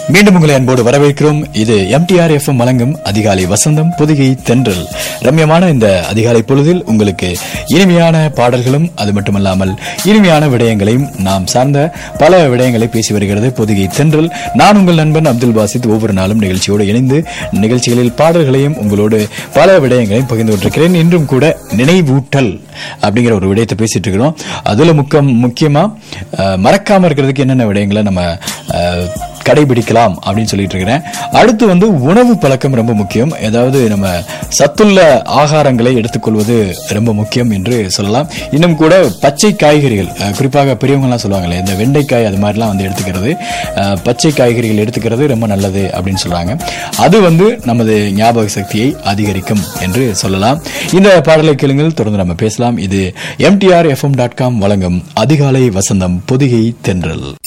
மீண்டும் உங்களை அன்போடு வரவேற்கிறோம் இது எம்டிஆர் எஃப்எம் வழங்கும் அதிகாலை வசந்தம் புதுகை தென்றல் ரம்யமான இந்த அதிகாலை பொழுதில் உங்களுக்கு இனிமையான பாடல்களும் அது மட்டுமல்லாமல் இனிமையான விடயங்களையும் நாம் சார்ந்த பல விடயங்களை பேசி வருகிறது புதுகை தென்றல் நான் உங்கள் நண்பன் அப்துல் பாசித் ஒவ்வொரு நாளும் நிகழ்ச்சியோடு இணைந்து நிகழ்ச்சிகளில் பாடல்களையும் உங்களோடு பல விடயங்களையும் பகிர்ந்து கொண்டிருக்கிறேன் இன்றும் கூட நினைவூட்டல் அப்படிங்கிற ஒரு விடயத்தை பேசிட்டு இருக்கிறோம் அதுல முக்கம் முக்கியமா அஹ், மறக்காம இருக்கிறதுக்கு என்னென்ன விடயங்களை நம்ம அஹ், கடைபிடிக்கலாம் அப்படின்னு சொல்லிட்டு இருக்கிறேன் அடுத்து வந்து உணவு பழக்கம் ரொம்ப முக்கியம் ஏதாவது நம்ம சத்துள்ள ஆகாரங்களை எடுத்துக்கொள்வது ரொம்ப முக்கியம் என்று சொல்லலாம் இன்னும் கூட பச்சை காய்கறிகள் அஹ், குறிப்பாக பெரியவங்கலாம் சொல்லுவாங்களே இந்த வெண்டைக்காய் அது மாதிரிலாம் வந்து எடுத்துக்கிறது அஹ், பச்சை காய்கறிகள் எடுத்துக்கிறது ரொம்ப நல்லது அப்படின்னு சொல்றாங்க அது வந்து நமது ஞாபக சக்தியை அதிகரிக்கும் என்று சொல்லலாம் இந்த பாடலை கேளுங்கள் தொடர்ந்து நம்ம பேசலாம் இது எம்டிஆர் எஃப்எம் டாட் காம் வழங்கும் அதிகாலை வசந்தம் பொதிகை தென்றல்